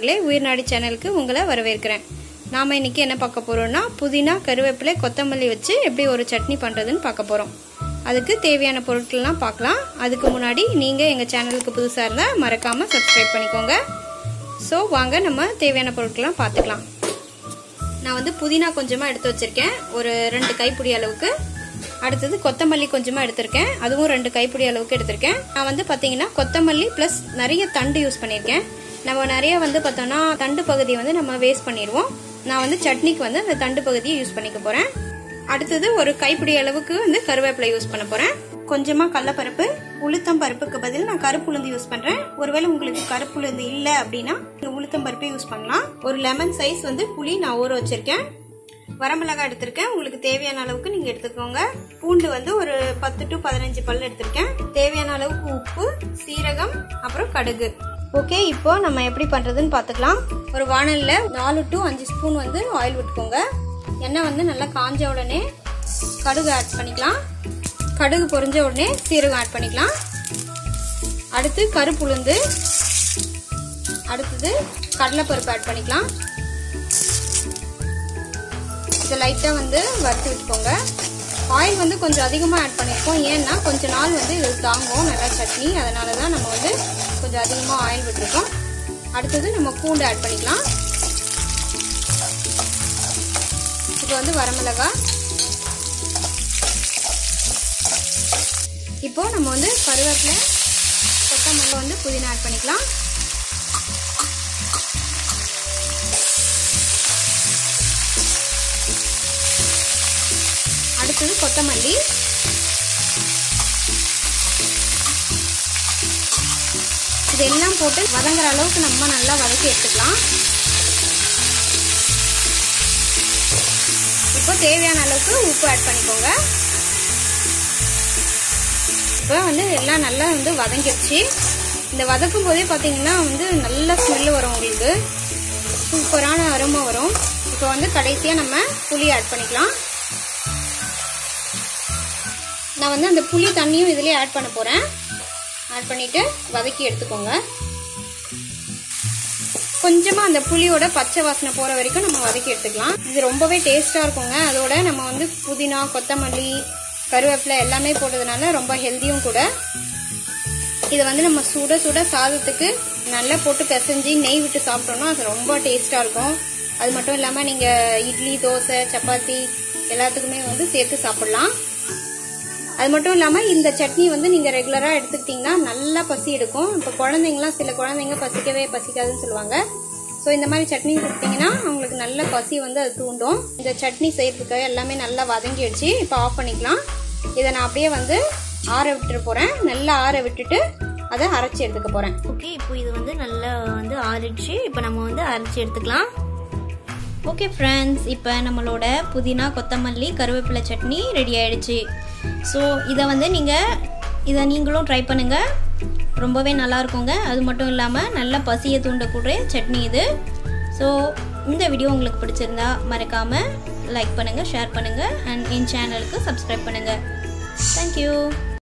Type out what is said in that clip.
நண்பர்களே உயிர்நாடி சேனலுக்கு உங்களை வரவேற்கிறேன் நாம் இன்னைக்கு என்ன பார்க்க போகிறோம்னா புதினா கருவேப்பிலை கொத்தமல்லி வச்சு எப்படி ஒரு சட்னி பண்ணுறதுன்னு பார்க்க போகிறோம் அதுக்கு தேவையான பொருட்கள்லாம் பார்க்கலாம் அதுக்கு முன்னாடி நீங்கள் எங்கள் சேனலுக்கு புதுசாக இருந்தால் மறக்காமல் சப்ஸ்கிரைப் பண்ணிக்கோங்க ஸோ வாங்க நம்ம தேவையான பொருட்கள்லாம் பார்த்துக்கலாம் நான் வந்து புதினா கொஞ்சமாக எடுத்து வச்சுருக்கேன் ஒரு ரெண்டு கைப்பிடி அளவுக்கு அடுத்தது கொத்தமல்லி கொஞ்சமாக எடுத்திருக்கேன் அதுவும் ரெண்டு கைப்பிடி அளவுக்கு எடுத்திருக்கேன் நான் வந்து பார்த்தீங்கன்னா கொத்தமல்லி ப்ளஸ் நிறைய தண்டு யூஸ் பண்ணியிருக்கேன் நம்ம நிறைய வந்து பார்த்தோம்னா தண்டு பகுதியை வந்து நம்ம வேஸ்ட் பண்ணிடுவோம் நான் வந்து சட்னிக்கு வந்து அந்த தண்டு பகுதியை யூஸ் பண்ணிக்க போகிறேன் அடுத்தது ஒரு கைப்பிடி அளவுக்கு வந்து கருவேப்பிலை யூஸ் பண்ண போகிறேன் கொஞ்சமாக கடலப்பருப்பு உளுத்தம் பருப்புக்கு பதில் நான் கருப்பு உளுந்து யூஸ் பண்ணுறேன் ஒருவேளை உங்களுக்கு கருப்பு உளுந்து இல்லை அப்படின்னா நீங்கள் உளுத்தம் பருப்பே யூஸ் பண்ணலாம் ஒரு லெமன் சைஸ் வந்து புளி நான் ஊற வச்சிருக்கேன் வரமிளகாய் எடுத்திருக்கேன் உங்களுக்கு தேவையான அளவுக்கு நீங்கள் எடுத்துக்கோங்க பூண்டு வந்து ஒரு பத்து டு பதினஞ்சு பல் எடுத்திருக்கேன் தேவையான அளவுக்கு உப்பு சீரகம் அப்புறம் கடுகு ஓகே இப்போ நம்ம எப்படி பண்ணுறதுன்னு பார்த்துக்கலாம் ஒரு வானலில் நாலு டு அஞ்சு ஸ்பூன் வந்து ஆயில் விட்டுக்கோங்க எண்ணெய் வந்து நல்லா காஞ்ச உடனே கடுகு ஆட் பண்ணிக்கலாம் கடுகு பொரிஞ்ச உடனே சீரகம் ஆட் பண்ணிக்கலாம் அடுத்து கருப்புளுந்து அடுத்தது கடலைப்பருப்பு ஆட் பண்ணிக்கலாம் இதை லைட்டாக வந்து வறுத்து விட்டுக்கோங்க ஆயில் வந்து கொஞ்சம் அதிகமாக ஆட் பண்ணியிருக்கோம் ஏன்னா கொஞ்ச நாள் வந்து இது தாங்கும் நல்லா சட்னி அதனால தான் நம்ம வந்து கொஞ்சம் அதிகமாக ஆயில் விட்டுருக்கோம் அடுத்தது நம்ம பூண்டு ஆட் பண்ணிக்கலாம் இப்போ வந்து வரமிளகா இப்போ நம்ம வந்து கருவேப்பிலை கொத்தமல்லி வந்து புதினா ஆட் பண்ணிக்கலாம் அடுத்தது கொத்தமல்லி இதெல்லாம் போட்டு வதங்குற அளவுக்கு நம்ம நல்லா வதக்கி எடுத்துக்கலாம் இப்போ தேவையான அளவுக்கு உப்பு ஆட் பண்ணிக்கோங்க இப்போ வந்து எல்லாம் நல்லா வந்து வதங்கிடுச்சு இந்த வதக்கும் போதே பார்த்தீங்கன்னா வந்து நல்ல ஸ்மெல்லு வரும் உங்களுக்கு சூப்பரான அருமை வரும் இப்போ வந்து கடைசியாக நம்ம புளி ஆட் பண்ணிக்கலாம் நான் வந்து அந்த புளி தண்ணியும் இதுலேயே ஆட் பண்ண போகிறேன் ஆட் பண்ணிவிட்டு வதக்கி எடுத்துக்கோங்க கொஞ்சமாக அந்த புளியோட பச்சை வாசனை போகிற வரைக்கும் நம்ம வதக்கி எடுத்துக்கலாம் இது ரொம்பவே டேஸ்ட்டாக இருக்குங்க அதோட நம்ம வந்து புதினா கொத்தமல்லி கருவேப்பிலை எல்லாமே போட்டதுனால ரொம்ப ஹெல்த்தியும் கூட இதை வந்து நம்ம சுட சுட சாதத்துக்கு நல்லா போட்டு பிசைஞ்சு நெய் விட்டு சாப்பிட்டோம்னா அது ரொம்ப டேஸ்ட்டாக இருக்கும் அது மட்டும் இல்லாமல் நீங்கள் இட்லி தோசை சப்பாத்தி எல்லாத்துக்குமே வந்து சேர்த்து சாப்பிட்லாம் அது மட்டும் இல்லாமல் இந்த சட்னி வந்து நீங்கள் ரெகுலராக எடுத்துக்கிட்டிங்கன்னா நல்லா பசி எடுக்கும் இப்போ குழந்தைங்களாம் சில குழந்தைங்க பசிக்கவே பசிக்காதுன்னு சொல்லுவாங்க ஸோ இந்த மாதிரி சட்னி கொடுத்தீங்கன்னா அவங்களுக்கு நல்ல பசி வந்து அது தூண்டும் இந்த சட்னி செய்யறதுக்கு எல்லாமே நல்லா வதங்கிடுச்சு இப்போ ஆஃப் பண்ணிக்கலாம் இதை நான் அப்படியே வந்து ஆற விட்டுட்டு போகிறேன் நல்லா ஆற விட்டுட்டு அதை அரைச்சி எடுத்துக்க போகிறேன் ஓகே இப்போ இது வந்து நல்லா வந்து ஆறிடுச்சு இப்போ நம்ம வந்து அரைச்சி எடுத்துக்கலாம் ஓகே ஃப்ரெண்ட்ஸ் இப்போ நம்மளோட புதினா கொத்தமல்லி கருவேப்பிலை சட்னி ரெடி ஆயிடுச்சு ஸோ இதை வந்து நீங்கள் இதை நீங்களும் ட்ரை பண்ணுங்கள் ரொம்பவே நல்லா இருக்குங்க அது மட்டும் இல்லாமல் நல்ல பசியை தூண்டக்கூடிய சட்னி இது ஸோ இந்த வீடியோ உங்களுக்கு பிடிச்சிருந்தா மறக்காமல் லைக் பண்ணுங்கள் ஷேர் பண்ணுங்கள் அண்ட் என் சேனலுக்கு சப்ஸ்கிரைப் பண்ணுங்கள் தேங்க்யூ